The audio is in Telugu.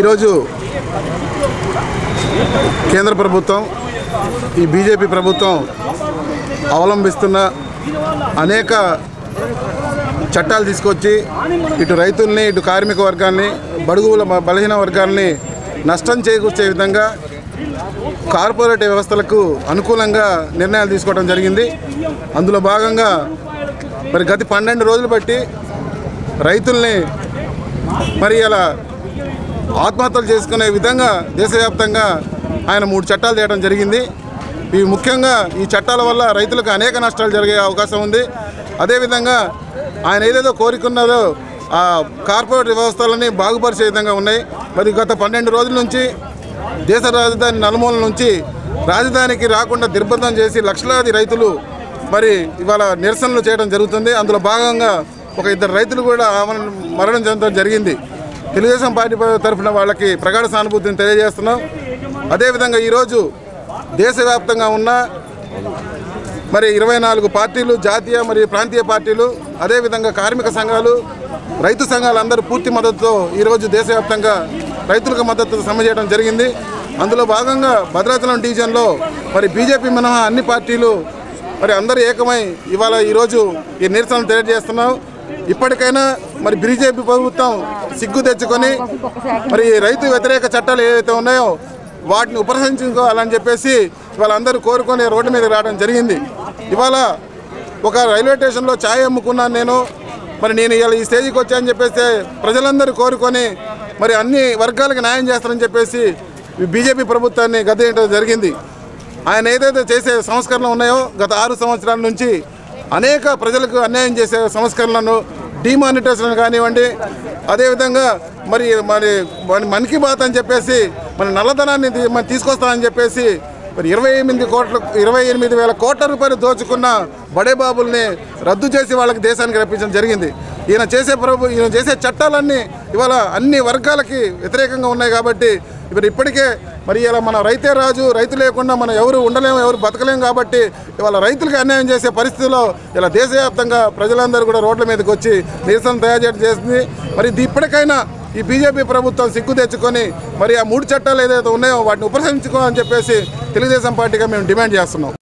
ఈరోజు కేంద్ర ప్రభుత్వం ఈ బీజేపీ ప్రభుత్వం అవలంబిస్తున్న అనేక చట్టాలు తీసుకొచ్చి ఇటు రైతుల్ని ఇటు కార్మిక వర్గాల్ని బడుగుల బలహీన వర్గాల్ని నష్టం చేకూర్చే విధంగా కార్పొరేట్ వ్యవస్థలకు అనుకూలంగా నిర్ణయాలు తీసుకోవడం జరిగింది అందులో భాగంగా మరి గత పన్నెండు రోజులు బట్టి రైతుల్ని మరి ఇలా ఆత్మహత్యలు చేసుకునే విధంగా దేశవ్యాప్తంగా ఆయన మూడు చట్టాలు చేయడం జరిగింది ఇవి ముఖ్యంగా ఈ చట్టాల వల్ల రైతులకు అనేక నష్టాలు జరిగే అవకాశం ఉంది అదేవిధంగా ఆయన ఏదేదో కోరుకున్నారో ఆ కార్పొరేట్ వ్యవస్థలని బాగుపరిచే విధంగా ఉన్నాయి మరి గత పన్నెండు రోజుల నుంచి దేశ రాజధాని నలుమూల నుంచి రాజధానికి రాకుండా దిగ్బంధం చేసి లక్షలాది రైతులు మరి ఇవాళ నిరసనలు చేయడం జరుగుతుంది అందులో భాగంగా ఒక ఇద్దరు రైతులు కూడా ఆమరణ మరణం చెందడం జరిగింది తెలుగుదేశం పార్టీ తరఫున వాళ్ళకి ప్రగాఢ సానుభూతిని తెలియజేస్తున్నాం అదేవిధంగా ఈరోజు దేశవ్యాప్తంగా ఉన్న మరి ఇరవై నాలుగు పార్టీలు జాతీయ మరియు ప్రాంతీయ పార్టీలు అదేవిధంగా కార్మిక సంఘాలు రైతు సంఘాలు అందరూ పూర్తి మద్దతుతో ఈరోజు దేశవ్యాప్తంగా రైతులకు మద్దతు సమ్మె చేయడం జరిగింది అందులో భాగంగా భద్రాచలం డివిజన్లో మరి బీజేపీ మినహా అన్ని పార్టీలు మరి అందరూ ఏకమై ఇవాళ ఈరోజు ఈ నిరసనలు తెలియజేస్తున్నాం ఇప్పటికైనా మరి బీజేపీ ప్రభుత్వం సిగ్గు తెచ్చుకొని మరి ఈ రైతు వ్యతిరేక చట్టాలు ఏవైతే ఉన్నాయో వాటిని ఉపసంచుకోవాలని చెప్పేసి వాళ్ళందరూ కోరుకొని రోడ్డు మీద రావడం జరిగింది ఇవాళ ఒక రైల్వే స్టేషన్లో ఛాయ్ అమ్ముకున్నాను నేను మరి నేను ఇవాళ ఈ స్టేజ్కి వచ్చానని చెప్పేసి ప్రజలందరూ కోరుకొని మరి అన్ని వర్గాలకు న్యాయం చేస్తారని చెప్పేసి ఈ బీజేపీ ప్రభుత్వాన్ని గద్దెయడం జరిగింది ఆయన ఏదైతే చేసే సంస్కరణలు ఉన్నాయో గత ఆరు సంవత్సరాల నుంచి అనేక ప్రజలకు అన్యాయం చేసే సంస్కరణలను డిమానిటేషన్ కానివ్వండి అదేవిధంగా మరి మరి మన మన్ కీ బాత్ అని చెప్పేసి మన నల్లధనాన్ని తీ- మరి తీసుకొస్తామని చెప్పేసి మరి ఇరవై ఎనిమిది కోట్ల ఇరవై ఎనిమిది వేల కోట్ల రూపాయలు దోచుకున్న బడే బాబుల్ని రద్దు చేసి వాళ్ళకి దేశానికి రప్పించడం జరిగింది ఈయన చేసే ప్రభు ఈయన చేసే చట్టాలన్నీ ఇవాళ అన్ని వర్గాలకి వ్యతిరేకంగా ఉన్నాయి కాబట్టి ఇప్పుడు ఇప్పటికే మరి ఇలా మన రైతే రాజు రైతు లేకుండా మనం ఎవరు ఉండలేము ఎవరు బతకలేము కాబట్టి ఇవాళ రైతులకు అన్యాయం చేసే పరిస్థితిలో ఇలా దేశవ్యాప్తంగా ప్రజలందరూ కూడా రోడ్ల మీదకి వచ్చి నిరసన తయారు చేయడం చేసింది మరి ఇది ఇప్పటికైనా ఈ బీజేపీ ప్రభుత్వం సిగ్గు తెచ్చుకొని మరి ఆ మూడు చట్టాలు ఏదైతే ఉన్నాయో వాటిని ఉపసంచుకోవాలని చెప్పేసి తెలుగుదేశం పార్టీగా మేము డిమాండ్ చేస్తున్నాం